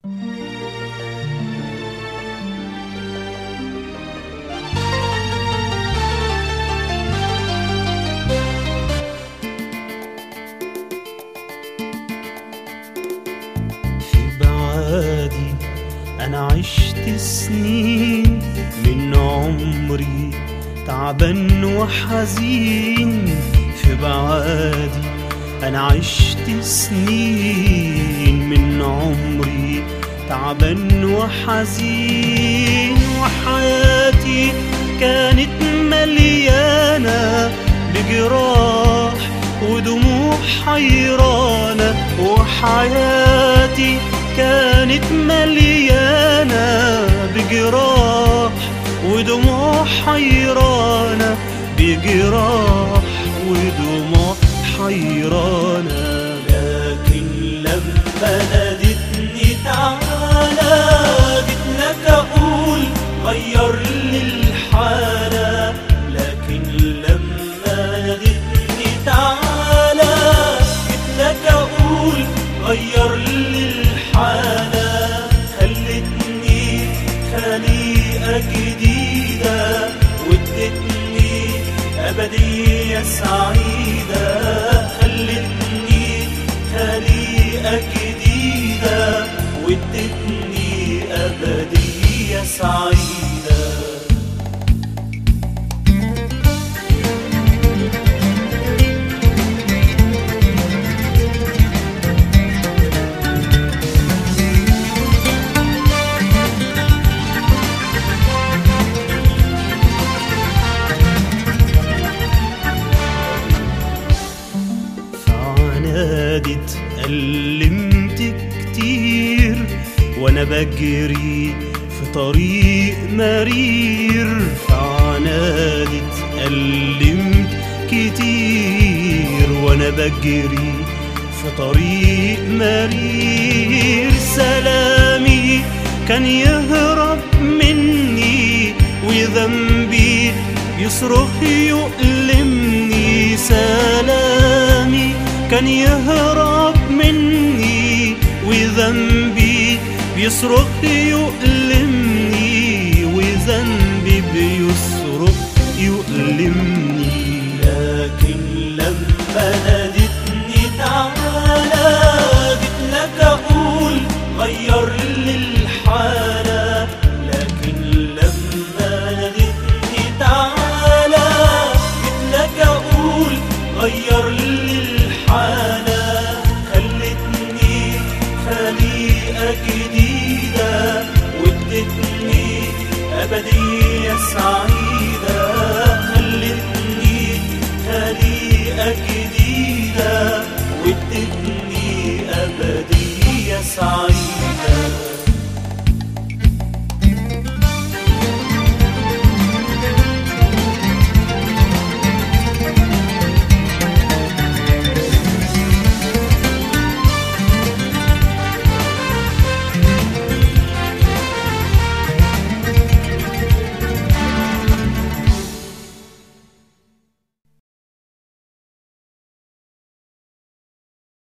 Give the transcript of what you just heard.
في بعادي أنا عشت سنين من عمري تعبان وحزين في بعادي أنا عشت سنين من عمري تعبان وحزين وحياتي كانت مليانة بجراح ودموع حيرانة وحياتي كانت مليانة بجراح ودموع حيرانة بجراح ودموع حيرانة لكن لما نادتني تعالى جيت لك أقول غير لي الحالة لكن لما نادتني تعالى جيت لك أقول غير لي الحالة خلتني خليقة جديدة وادتني أبدية سعيدة خلتني خليقة جديدة وادتني أبدية سعيدة فعنادي اتألمت كتير وانا بجري في طريق مرير فعنادي اتألمت كتير وانا بجري في طريق مرير سلامي كان يهرب مني وذنبي يصرخ يؤلمني سلامي كان يهرب مني وذنبي بيصرخ يؤلمني وذنبي بيصرخ يؤلمني لكن لما نادتني تعالى جيت لك أقول غير لي الحالة لكن لما نادتني تعالى جيت لك أقول غير لي الحالة خلتني خليقة جديدة وادتني أبدية سعيدة خلتني خليقة جديدة وادتني أبدية سعيدة